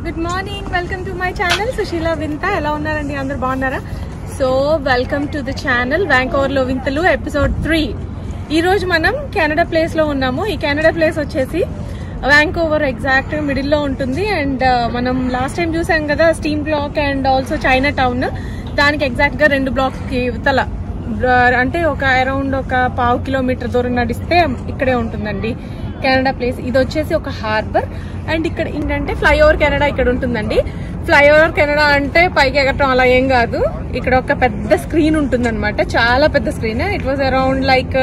Good morning welcome to my channel Sushila వింత ఎలా ఉన్నారండి అందరు బాగున్నారా so welcome to the channel Vancouver లో వింతలు ఎపిసోడ్ త్రీ ఈ రోజు మనం కెనడా ప్లేస్ లో ఉన్నాము ఈ కెనడా ప్లేస్ వచ్చేసి వ్యాంకోవర్ ఎగ్జాక్ట్ మిడిల్ లో ఉంటుంది అండ్ మనం లాస్ట్ టైం చూసాం కదా steam block and also Chinatown దానికి ఎగ్జాక్ట్ గా రెండు బ్లాక్ కి ఇవతల బ్ర- అంటే ఒక అరౌండ్ ఒక పావు కిలోమీటర్ దూరం నడిస్తే ఇక్కడే ఉంటుందండి కెనడా ప్లేస్ ఇది వచ్చేసి ఒక హార్బర్ అండ్ ఇక్కడ ఏంటంటే ఫ్లైఓవర్ కెనడా ఇక్కడ ఉంటుందండి ఫ్లైఓవర్ కెనడా అంటే పైకి ఎగటం అలా ఏం కాదు ఇక్కడ ఒక పెద్ద స్క్రీన్ ఉంటుందన్నమాట చాలా పెద్ద screen it was around like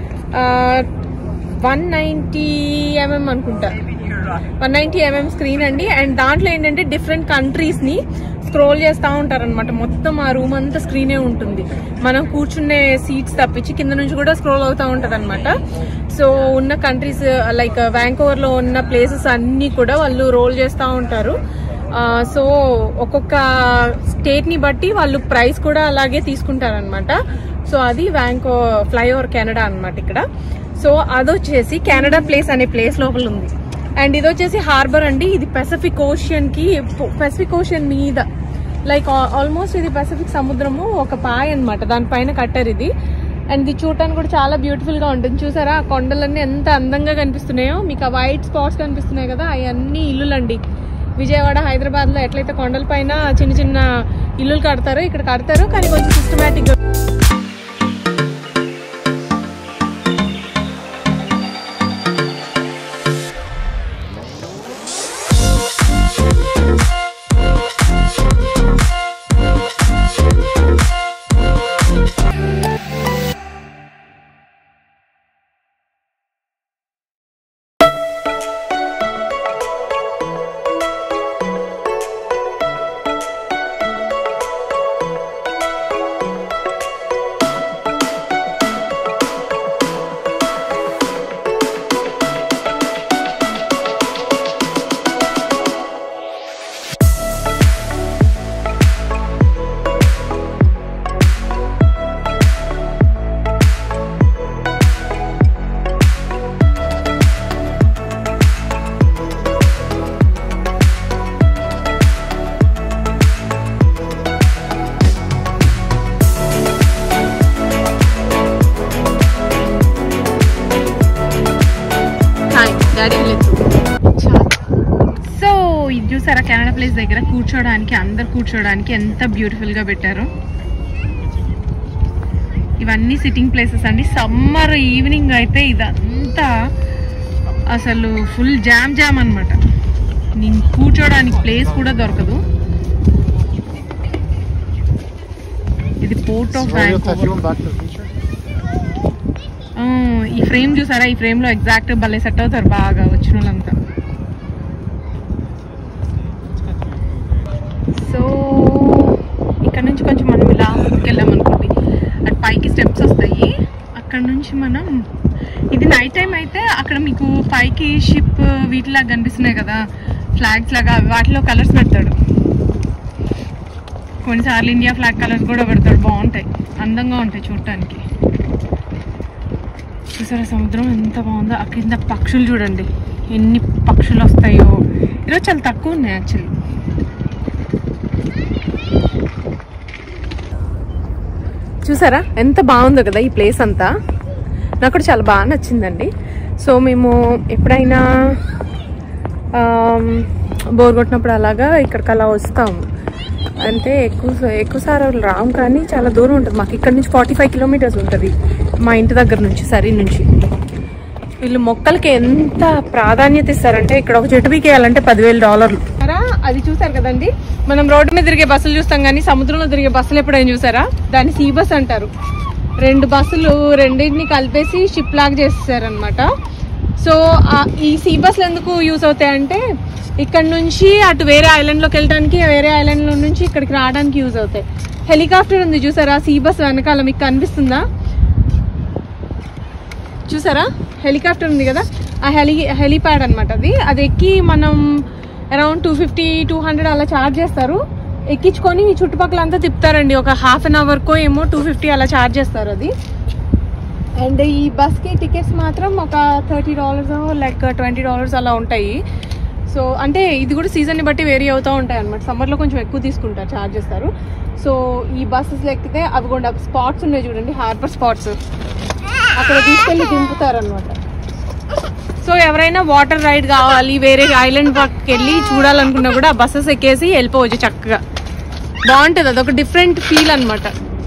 one ninety MM అనుకుంటా వన్ నైన్టీ ఎంఎం స్క్రీన్ అండి అండ్ దాంట్లో ఏంటంటే డిఫరెంట్ కంట్రీస్ ని స్క్రోల్ చేస్తూ ఉంటారనమాట మొత్తం ఆ రూమ్ అంతా స్క్రీనే ఉంటుంది మనం కూర్చునే సీట్స్ తప్పించి కింద నుంచి కూడా స్క్రోల్ అవుతూ ఉంటది అనమాట సో ఉన్న కంట్రీస్ లైక్ వ్యాంకోవర్ లో ఉన్న ప్లేసెస్ అన్ని కూడా వాళ్ళు రోల్ చేస్తూ ఉంటారు సో ఒక్కొక్క స్టేట్ ని బట్టి వాళ్ళు ప్రైస్ కూడా అలాగే తీసుకుంటారనమాట సో అది వ్యాంకో ఫ్లైఓవర్ కెనడా అన్నమాట ఇక్కడ సో అదొచ్చేసి కెనడా ప్లేస్ అనే ప్లేస్ లోపల ఉంది అండ్ ఇది వచ్చేసి హార్బర్ అండి ఇది పెసిఫిక్ ఓషియన్ కి పెసిఫిక్ ఓషియన్ మీద లైక్ ఆల్మోస్ట్ ఇది పెసిఫిక్ సముద్రము ఒక పాయ్ అన్నమాట దానిపైన కట్టారు ఇది అండ్ ఇది చూడటానికి కూడా చాలా బ్యూటిఫుల్ గా ఉంటుంది చూసారా ఆ కొండలన్నీ ఎంత అందంగా కనిపిస్తున్నాయో మీకు ఆ వైట్ స్పాట్స్ కనిపిస్తున్నాయి కదా అవన్నీ ఇల్లులండి విజయవాడ హైదరాబాద్ లో ఎట్లయితే కొండల పైన చిన్న చిన్న ఇల్లులు కడతారో ఇక్కడ కడతారు కానీ కొంచెం సిస్టమేటిక్ హాయ్ డాడీ లేదు సో ఇది చూసారా కెనడా ప్లేస్ దగ్గర కూర్చోడానికి అందరు కూర్చోడానికి ఎంత బ్యూటిఫుల్ గా పెట్టారు ఇవన్నీ సిట్టింగ్ ప్లేసెస్ అండి సమ్మర్ ఈవినింగ్ అయితే ఇదంతా అసలు ఫుల్ జామ్ జామ్ అనమాట నేను కూర్చోడానికి ప్లేస్ కూడా దొరకదు ఇది port of So you're bank taking back to the future? ఆ, ఈ ఫ్రేమ్ చూసారా ఈ ఫ్రేమ్ లో ఎగ్జాక్ట్ భలే సెట్ అవుతారు బాగా వచ్చిన వాళ్ళంతా సో ఇక్కడ నుంచి కొంచెం మనం ఇలా ముందుకెళ్ళాం అనుకోండి అటు పైకి స్టెప్స్ వస్తాయి అక్కడ నుంచి మనం ఇది నైట్ టైం అయితే అక్కడ మీకు పైకి షిప్ వీటిలాగా కనిపిస్తున్నాయి కదా ఫ్లాగ్స్ లాగా వాటిలో కలర్స్ పెడతాడు కొన్నిసార్లు ఇండియా ఫ్లాగ్ కలర్స్ కూడా పెడతాడు బాగుంటాయి అందంగా ఉంటాయి చూడటానికి చూసారా సముద్రం ఎంత బాగుందో ఆ కింద పక్షులు చూడండి ఎన్ని పక్షులు వస్తాయో ఈరోజు చాలా తక్కువ ఉన్నాయి యాక్చువల్లీ చూసారా ఎంత బాగుందో కదా ఈ ప్లేస్ అంతా నాకు కూడా చాలా బాగా నచ్చిందండి సో మేము ఎప్పుడైనా బోర్ కొట్టినప్పుడు అలాగా ఇక్కడికి అలా వస్తాము అంటే ఎక్కువ ఎక్కువ సార్లు రాము కానీ చాలా దూరం ఉంటుంది మాకు ఇక్కడ నుంచి ఫార్టీ ఫైవ్ కిలోమీటర్స్ ఉంటుంది మా ఇంటి దగ్గర నుంచి సరి నుంచి వీళ్ళు మొక్కలకి ఎంత ప్రాధాన్యత ఇస్తారంటే ఇక్కడ ఒక చెట్టు పీకేయాలంటే పదివేల డాలర్లు అది చూసారు కదండి మనం రోడ్డు మీద తిరిగే బస్సులు చూస్తాం కానీ సముద్రంలో తిరిగే బస్సులు ఎప్పుడైనా చూసారా దాన్ని సీ బస్ అంటారు రెండు బస్సులు రెండింటిని కలిపేసి షిప్ లాగా చేసేసారనమాట సో ఆ- ఈ సీ బస్సులు ఎందుకు యూస్ అవుతాయంటే ఇక్కడ నుంచి అటు వేరే ఐలాండ్ లోకి వెళ్ళడానికి వేరే ఐలాండ్ లో నుంచి ఇక్కడికి రావడానికి యూజ్ అవుతాయి హెలికాప్టర్ ఉంది చూసారా సీ బస్ వెనకాల మీకు కనిపిస్తుందా చూసారా హెలికాప్టర్ ఉంది కదా ఆ హెలి హెలిప్యాడ్ అనమాట అది అది ఎక్కి మనం around two fifty two hundred అలా ఛార్జ్ చేస్తారు ఎక్కించుకొని ఈ చుట్టుపక్కల అంతా తిప్పుతారండి ఒక హాఫ్ అన్ అవర్కో ఏమో టూ ఫిఫ్టీ అలా ఛార్జ్ చేస్తారు అది అండ్ ఈ బస్కి టికెట్స్ మాత్రం ఒక thirty dollars like twenty dollars అలా ఉంటాయి సో అంటే ఇది కూడా సీజన్ని బట్టి వేరీ అవుతూ ఉంటాయి అనమాట సమ్మర్లో కొంచెం ఎక్కువ తీసుకుంటారు ఛార్జ్ చేస్తారు సో ఈ బస్సెస్ ఎక్కితే అవి కూడా స్పాట్స్ ఉన్నాయి చూడండి హార్బర్ స్పాట్స్ అక్కడ తీసుకెళ్ళి దింపుతారు అనమాట సో ఎవరైనా వాటర్ రైడ్ కావాలి వేరే ఐలాండ్ పక్కకి వెళ్ళి చూడాలనుకున్నా కూడా ఆ బస్సెస్ ఎక్కేసి వెళ్ళిపోవచ్చు చక్కగా బాగుంటుంది అదొక డిఫరెంట్ ఫీల్ అన్నమాట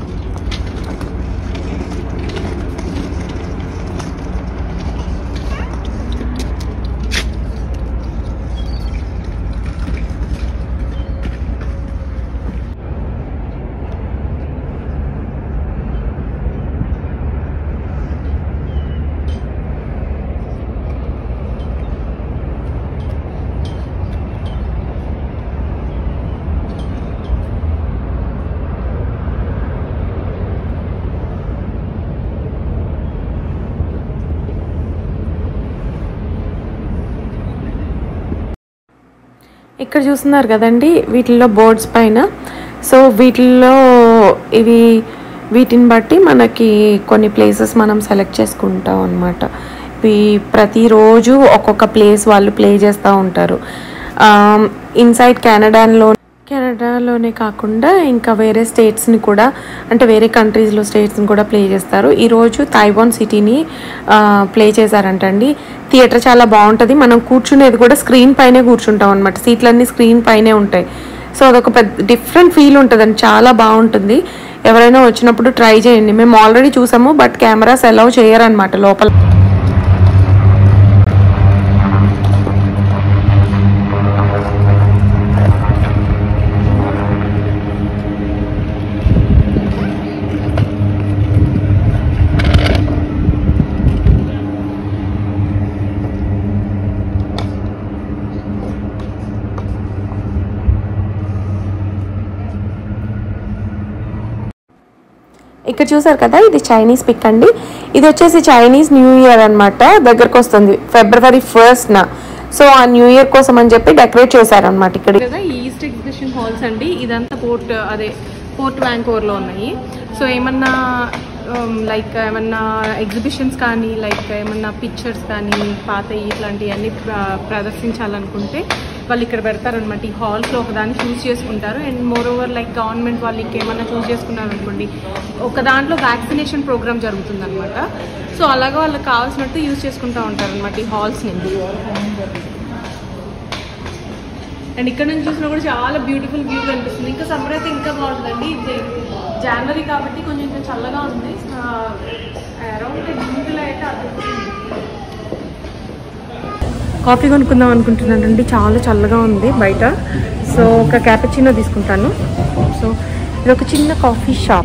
ఇక్కడ చూస్తున్నారు కదండి వీటిల్లో బోర్డ్స్ పైన సో వీటిల్లో ఇవి వీటిని బట్టి మనకి కొన్ని ప్లేసెస్ మనం సెలెక్ట్ చేసుకుంటాం అనమాట ఇవి ప్రతిరోజు ఒక్కొక్క ప్లేస్ వాళ్ళు ప్లే చేస్తూ ఉంటారు ఇన్సైడ్ కెనడాలో కెనడాలోనే కాకుండా ఇంకా వేరే స్టేట్స్ని కూడా అంటే వేరే కంట్రీస్లో స్టేట్స్ని కూడా ప్లే చేస్తారు ఈరోజు తైవాన్ సిటీని ప్లే చేశారంటండి థియేటర్ చాలా బాగుంటుంది మనం కూర్చునేది కూడా స్క్రీన్ పైనే కూర్చుంటాం అనమాట సీట్లన్నీ స్క్రీన్ పైనే ఉంటాయి సో అదొక పెద్ద డిఫరెంట్ ఫీల్ ఉంటుందండి చాలా బాగుంటుంది ఎవరైనా వచ్చినప్పుడు ట్రై చేయండి మేము ఆల్రెడీ చూసాము బట్ కెమెరాస్ అలౌ చేయరనమాట లోపల ఇక్కడ చూసారు కదా ఇది చైనీస్ పిక్ అండి ఇది వచ్చేసి చైనీస్ న్యూ ఇయర్ అన్నమాట దగ్గరకు వస్తుంది ఫిబ్రవరి ఫస్ట్ న సో ఆ న్యూ ఇయర్ కోసం అని చెప్పి డెకరేట్ చేశారనమాట ఇక్కడ కదా ఈ ఈస్ట్ ఎగ్జిబిషన్ హాల్స్ అండి ఇదంతా పోర్ట్ అదే పోర్ట్ వ్యాంకోవర్ లో ఉన్నాయి సో ఏమన్నా లైక్ ఏమన్నా ఎగ్జిబిషన్స్ కానీ లైక్ ఏమన్నా పిక్చర్స్ కానీ పాత ఇట్లాంటివన్నీ ప్ర- ప్రదర్శించాలనుకుంటే వాళ్ళు ఇక్కడ పెడతారనమాట ఈ హాల్స్లో ఒకదాన్ని చూస్ చేసుకుంటారు and moreover like government వాళ్ళు ఇంకేమన్నా చూస్ చేసుకున్నారు అనుకోండి ఒక దాంట్లో వ్యాక్సినేషన్ ప్రోగ్రామ్ జరుగుతుంది అనమాట సో అలాగా వాళ్ళకి కావాల్సినట్టు యూజ్ చేసుకుంటూ ఉంటారు అనమాట ఈ హాల్స్ని అండ్ ఇక్కడ నుంచి చూసినా కూడా చాలా బ్యూటిఫుల్ వ్యూ కనిపిస్తుంది ఇంకా సమ్మర్ అయితే ఇంకా బాగుంటుందండి ఇది జనవరి కాబట్టి కొంచెం ఇంకా చల్లగా ఉంది అరౌండ్ జూన్లో అయితే అద్భుతంగా కాఫీ కొనుక్కుందాం అనుకుంటున్నానండి చాలా చల్లగా ఉంది బయట సో ఒక క్యాపచినో తీసుకుంటాను సో ఇది ఒక చిన్న కాఫీ షాప్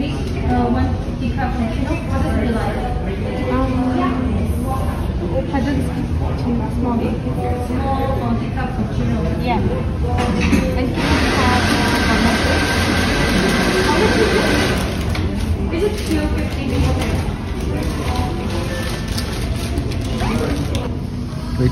Wait.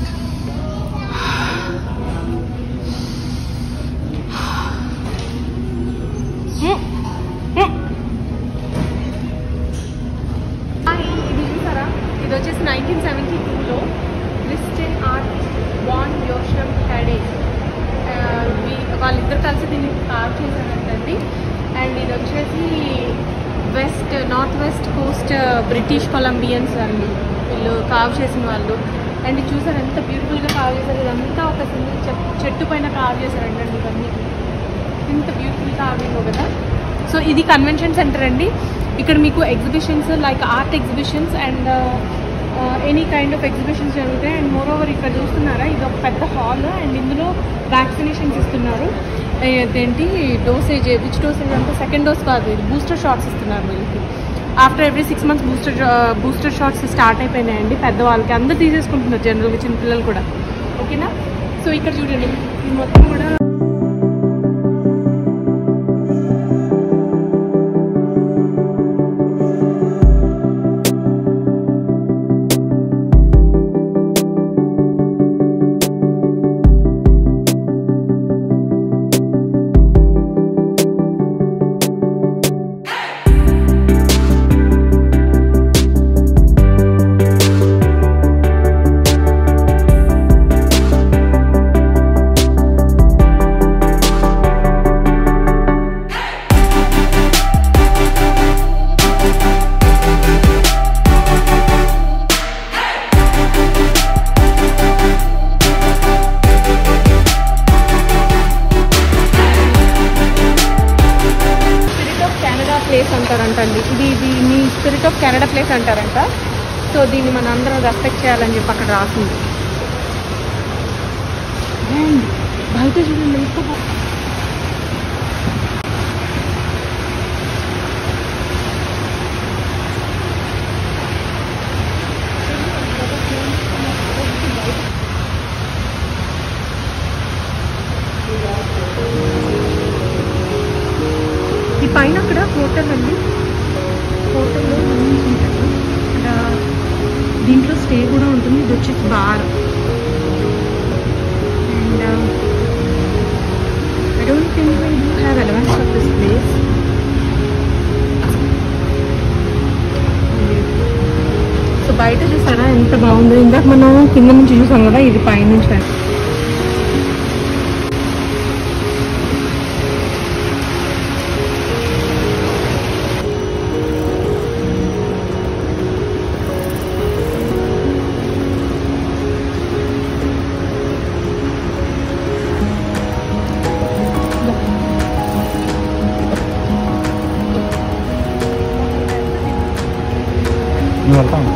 ఇది చూసారా ఇది వచ్చేసి నైన్టీన్ సెవెంటీ టూలో క్రిస్టియన్ ఆర్ట్ వాన్ యోషం హ్యాడే వాళ్ళిద్దరు కలిసి దీన్ని ఆర్ట్ చేశారంటండి అండ్ ఇది వచ్చేసి west north west coast British Columbians అండి వీళ్ళు కావ్ చేసిన వాళ్ళు అండ్ ఇది చూసారు ఎంత బ్యూటిఫుల్గా కావ్ చేశారు ఇదంతా ఒక సింగిల్ చెట్టు పైన కావ్ చేశారండి ఇవన్నీ ఇంత బ్యూటిఫుల్ కార్వింగ్ కదా సో ఇది కన్వెన్షన్ సెంటర్ అండి ఇక్కడ మీకు exhibitions like art exhibitions and any kind of exhibitions జరుగుతాయి అండ్ మోర్ ఓవర్ ఇక్కడ చూస్తున్నారా ఇది ఒక పెద్ద హాల్ అండ్ ఇందులో వ్యాక్సినేషన్స్ ఇస్తున్నారు ఏంటి డోసేజ్ విచ్ డోసేజ్ అంటే సెకండ్ డోస్ కాదు ఇది బూస్టర్ షాట్స్ ఇస్తున్నారు వీళ్ళకి after every six months booster booster shots start అయిపోయినాయండి పెద్దవాళ్ళకి అందరూ తీసేసుకుంటున్నారు జనరల్గా చిన్నపిల్లలు కూడా ఓకేనా సో ఇక్కడ చూడండి ఇది మొత్తం కూడా అంటండి ఇది ఇది మీ స్పిరిట్ ఆఫ్ కెనడా ప్లేస్ అంటారంట సో దీన్ని మన అందరం రెస్పెక్ట్ చేయాలని చెప్పి అక్కడ రాసింది And బయట చూడండి ఎంత బా- ఈ పైన అక్కడ హోటల్ అండి హోటల్లో రూమ్స్ ఉంటాయి ఇక్కడ దీంట్లో స్టే కూడా ఉంటుంది ఇది వచ్చేసి bar and I don't think why do have allowance of this place so బయట చూసారా ఎంత బాగుందో ఇందాక మనం కింద నుంచి చూసాం కదా ఇది పైనుంచి కనిపి- నువ్వు వెళ్తాను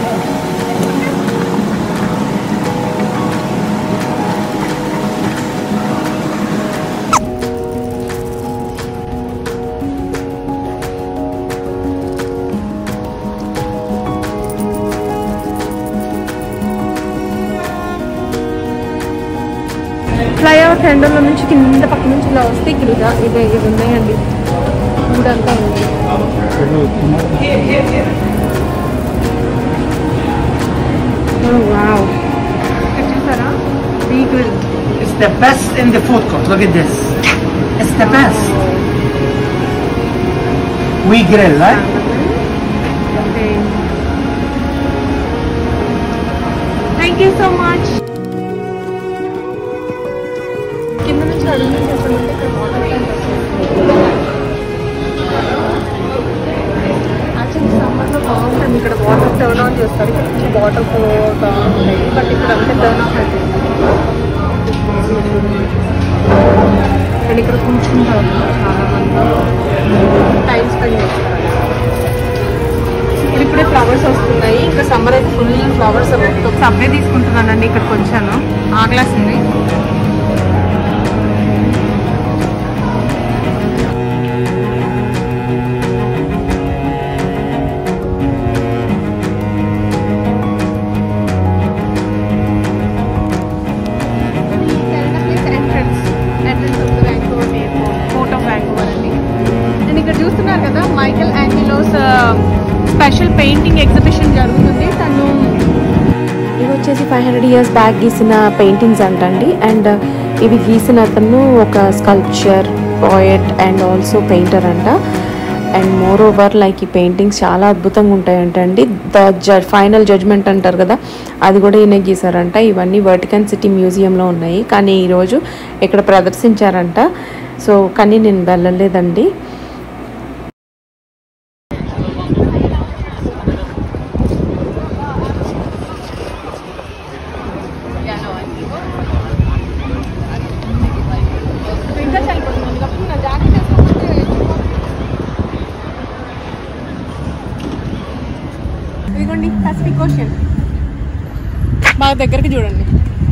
ఫ్లైఓవర్ టెండర్లో నుంచి కింద పక్క నుంచి ఇలా వస్తే ఇక్కడ ఇదా- ఇది ఇవి ఉన్నాయండి ఊడంతా ఉంది వావ్ ఇక్కడ చూసారా we grill It's the best in the food court. Look at this. It's the best. We grill, right? Thank you so much కింద నుంచి అడుగు నుంచి వచ్చామంటే ఇక్కడ వాటర్ ట్యాంక్ యాక్చువల్లీ సమ్మర్లో బాగుంటుంది ఇక్కడ వాటర్ టర్న్ ఆన్ చేస్తారు ఇక్కడ నుంచి వాటర్ పోతా ఉంటాయి బట్ ఇక్కడ అంతా టర్న్ ఆఫ్ అయిపోయింది అండ్ ఇక్కడ కూర్చుంటారు చాలా మంది టైం స్పెండ్ చేస్తారు ఇప్పుడు ఇప్పుడే ఫ్లవర్స్ వస్తున్నాయి ఇంకా సమ్మర్ అయితే ఫుల్ ఫ్లవర్స్ సబ్వే తీసుకుంటున్నానండి ఇక్కడికి వచ్చాను ఆగలేసింది ఫోర్ట్ ఆఫ్ వ్యాంకోవర్ అండి అండ్ ఇక్కడ చూస్తున్నారు కదా Michelangelo's special painting exhibition జరుగుతుంది తను ఇవి వచ్చేసి ఫైవ్ హండ్రెడ్ ఇయర్స్ బ్యాక్ గీసిన పెయింటింగ్స్ అంటండి అండ్ ఇవి గీసిన అతను ఒక sculpture poet and also painter అంట అండ్ మోర్ ఓవర్ లైక్ ఈ పెయింటింగ్స్ చాలా అద్భుతంగా ఉంటాయంటండి ద జడ్ ఫైనల్ జడ్జ్మెంట్ అంటారు కదా అది కూడా ఈయన గీసారంట ఇవన్నీ వర్టికన్ సిటీ మ్యూజియంలో ఉన్నాయి కానీ ఈరోజు ఇక్కడ ప్రదర్శించారంట సో కానీ నేను వెళ్ళలేదండి ఇంకా చనిపోతుంది కాబట్టి నా జాకెట్ వేసుకుంటే ఇదిగోండి పసిఫిక్ ఓషన్ బాగా దగ్గరికి చూడండి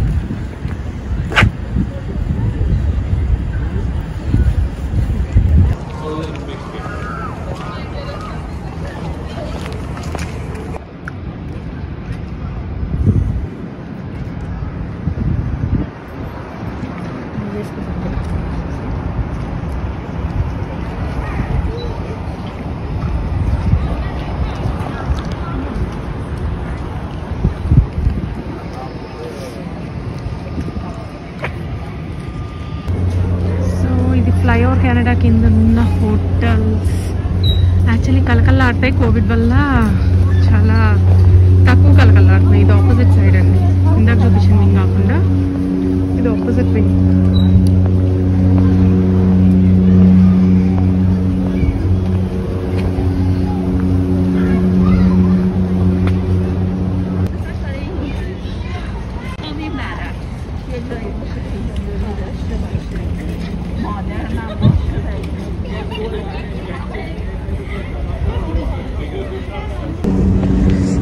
సో ఇది ఫ్లైఓవర్ కెనడా కింద ఉన్న హోటల్స్ యాక్చువల్లీ కలకల్లాడతాయి కోవిడ్ వల్ల చాలా తక్కువ కలకల్లాడుతున్నాయి ఇది ఆపోజిట్ సైడ్ అండి ఇందాక చూపించింది ఇంకా కాకుండా ఇది ఆపోజిట్ వింగ్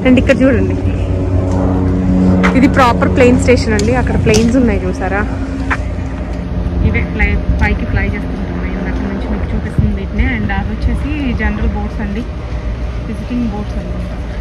అండ్ ఇక్కడ చూడండి ఇది ప్రాపర్ ప్లేన్ స్టేషన్ అండి అక్కడ ప్లేన్స్ ఉన్నాయి చూసారా ఇవే ఫ్లై పైకి ఫ్లై చేస్తుంటున్నాయి అక్కడ నుంచి మీకు చూపిస్తుంది వీటిని అండ్ అవి వచ్చేసి జనరల్ బోట్స్ అండి విజిటింగ్ బోట్స్ అండి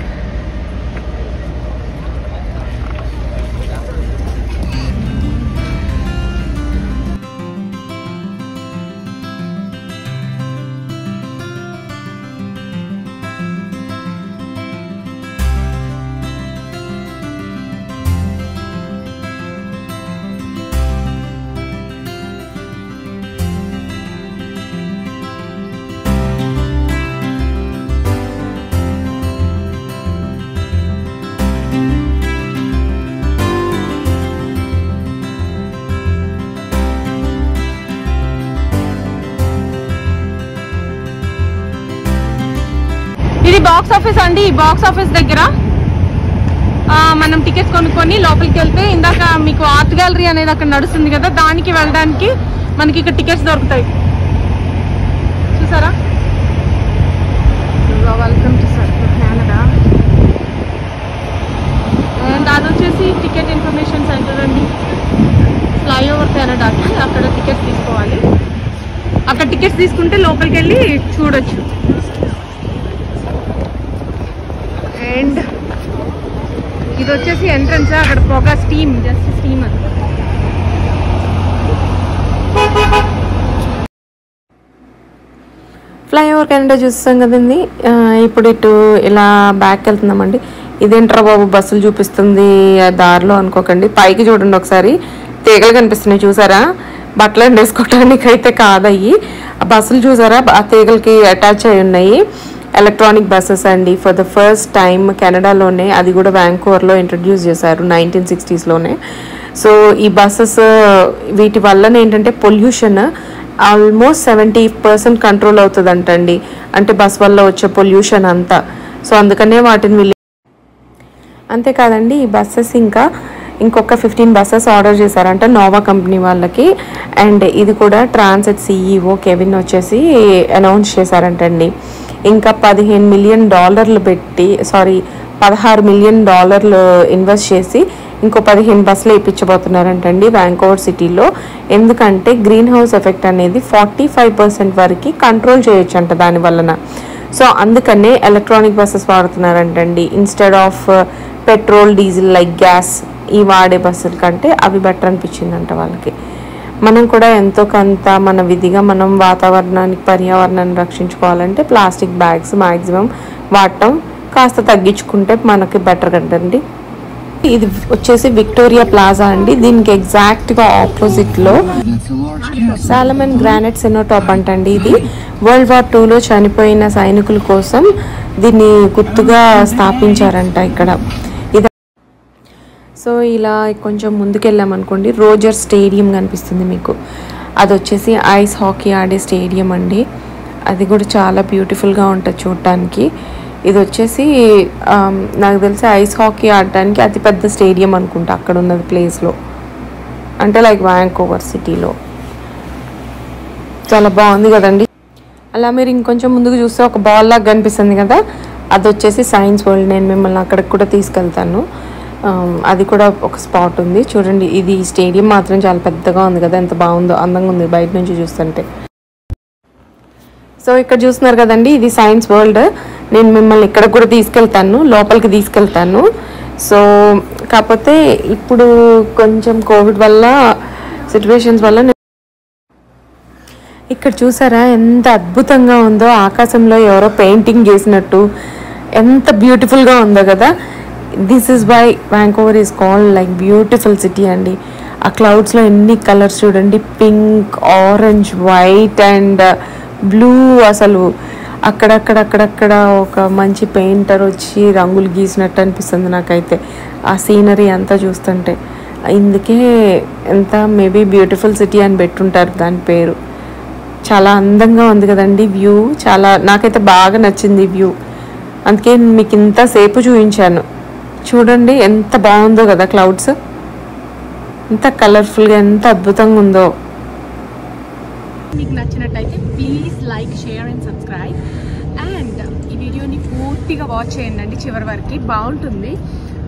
ఇది బాక్స్ ఆఫీస్ అండి ఈ బాక్స్ ఆఫీస్ దగ్గర ఆ, మనం టికెట్స్ కొనుక్కొని లోపలికి వెళ్తే ఇందాక మీకు ఆర్ట్ గ్యాలరీ అనేది అక్కడ నడుస్తుంది కదా దానికి వెళ్ళడానికి మనకి ఇక్కడ టికెట్స్ దొరుకుతాయి చూసారా వెల్కమ్ టు కెనడా అండ్ అది వచ్చేసి టికెట్ ఇన్ఫర్మేషన్ సెంటర్ అండి ఫ్లైఓవర్ కెనడాకి అక్కడ టికెట్స్ తీసుకోవాలి అక్కడ టికెట్స్ తీసుకుంటే లోపలికి వెళ్ళి చూడొచ్చు అండ్ ఇది వచ్చేసి ఎంట్రన్స్ అక్కడ పొగ స్టీమ్ జస్ట్ స్టీమ్ అది ఫ్లైఓవర్ కెనడా చూస్తాం కదండి ఆ, ఇప్పుడు ఇటు ఇలా బ్యాక్ వెళ్తున్నామండి ఇదేంట్రా బాబు బస్సులు చూపిస్తుంది ఆ దారిలో అనుకోకండి పైకి చూడండి ఒకసారి తీగలు కనిపిస్తున్నాయి చూసారా బట్టలు ఎండేసుకోవటానికి అయితే కాదయ్యి ఆ బస్సులు చూసారా ఆ తీగలకి అటాచ్ అయి ఉన్నాయి ఎలక్ట్రానిక్ బస్సెస్ అండి ఫర్ ద ఫస్ట్ టైం కెనడాలోనే అది కూడా వ్యాంకోవర్లో ఇంట్రడ్యూస్ చేశారు నైన్టీన్ సిక్స్టీస్లోనే సో ఈ బస్సెస్ వీటి వలన ఏంటంటే pollution almost seventy percent control అవుతుందంటండి అంటే బస్ వల్ల వచ్చే పొల్యూషన్ అంతా సో అందుకనే వాటిని వీళ్ళు అంతేకాదండి ఈ బస్సెస్ ఇంకా ఇంకొక ఫిఫ్టీన్ బస్సెస్ ఆర్డర్ చేశారంట నోవా కంపెనీ వాళ్ళకి అండ్ ఇది కూడా ట్రాన్సిట్ సిఈఓ కెవిన్ వచ్చేసి అనౌన్స్ చేశారంటండి ఇంకా పదిహేను మిలియన్ డాలర్లు పెట్టి సారీ పదహారు మిలియన్ డాలర్లు ఇన్వెస్ట్ చేసి ఇంకో పదిహేను బస్సులు వేయించబోతున్నారంటండి వ్యాంకోవర్ సిటీలో ఎందుకంటే గ్రీన్ హౌస్ ఎఫెక్ట్ అనేది ఫార్టీ ఫైవ్ పర్సెంట్ వరకు కంట్రోల్ చేయొచ్చు అంట దాని వలన సో అందుకనే ఎలక్ట్రానిక్ బస్సెస్ వాడుతున్నారంటండి instead of petrol diesel like gas ఈ వాడే బస్సుల కంటే అవి బెటర్ అనిపించిందంట వాళ్ళకి మనం కూడా ఎంతో కొంత మన విధిగా మనం వాతావరణానికి పర్యావరణాన్ని రక్షించుకోవాలంటే ప్లాస్టిక్ బ్యాగ్స్ మ్యాక్సిమం వాడటం కాస్త తగ్గించుకుంటే మనకి బెటర్ కదండి ఇది వచ్చేసి విక్టోరియా ప్లాజా అండి దీనికి ఎగ్జాక్ట్గా ఆపోజిట్లో సాలమన్ గ్రానైట్ సెనోటాప్ అంటండి ఇది వరల్డ్ వార్ టూలో చనిపోయిన సైనికుల కోసం దీన్ని గుర్తుగా స్థాపించారంట ఇక్కడ ఇది సో ఇలా కొంచెం ముందుకెళ్ళామనుకోండి రోజర్ స్టేడియం కనిపిస్తుంది మీకు అది వచ్చేసి ఐస్ హాకీ ఆడే స్టేడియం అండి అది కూడా చాలా బ్యూటిఫుల్గా ఉంటుంది చూడటానికి ఇది వచ్చేసి ఆమ్, నాకు తెలిసి ఐస్ హాకీ ఆడటానికి అతిపెద్ద స్టేడియం అనుకుంటా అక్కడ ఉన్నది ప్లేస్లో అంటే లైక్ వ్యాంకోవర్ సిటీలో చాలా బాగుంది కదండి అలా మీరు ఇంకొంచెం ముందుకు చూస్తే ఒక బాల్ లాగా కనిపిస్తుంది కదా అది వచ్చేసి సైన్స్ వరల్డ్ నేను మిమ్మల్ని అక్కడికి కూడా తీసుకెళ్తాను ఆమ్, అది కూడా ఒక స్పాట్ ఉంది చూడండి ఇది స్టేడియం మాత్రం చాలా పెద్దగా ఉంది కదా ఎంత బాగుందో అందంగా ఉంది బయట నుంచి చూస్తుంటే సో ఇక్కడ చూస్తున్నారు కదండి ఇది సైన్స్ వరల్డ్ నేను మిమ్మల్ని ఇక్కడ కూడా తీసుకెళ్తాను లోపలికి తీసుకెళ్తాను సో కాకపోతే ఇప్పుడు కొంచెం కోవిడ్ వల్ల సిచ్యువేషన్స్ వల్ల నేను- ఇక్కడ చూసారా ఎంత అద్భుతంగా ఉందో ఆకాశంలో ఎవరో పెయింటింగ్ చేసినట్టు ఎంత బ్యూటిఫుల్గా ఉందో కదా this is why Vancouver is called like beautiful city అండి ఆ క్లౌడ్స్లో ఎన్ని కలర్స్ చూడండి pink orange white and blue అసలు అక్కడక్కడక్కడక్కడ ఒక మంచి పెయింటర్ వచ్చి రంగులు గీసినట్టు అనిపిస్తుంది నాకైతే ఆ సీనరీ అంతా చూస్తుంటే ఇందుకే ఎంత మేబీ బ్యూటిఫుల్ సిటీ అని పెట్టుంటారు దాని పేరు చాలా అందంగా ఉంది కదండి వ్యూ చాలా నాకైతే బాగా నచ్చింది వ్యూ అందుకే మీకు ఇంతసేపు చూపించాను చూడండి ఎంత బాగుందో కదా క్లౌడ్స్ ఎంత కలర్ఫుల్గా ఎంత అద్భుతంగా ఉందో మీకు నచ్చినట్టయితే please like share and subscribe అండ్ ఈ వీడియోని పూర్తిగా వాచ్ చేయండి అండి చివరి వరకు బాగుంటుంది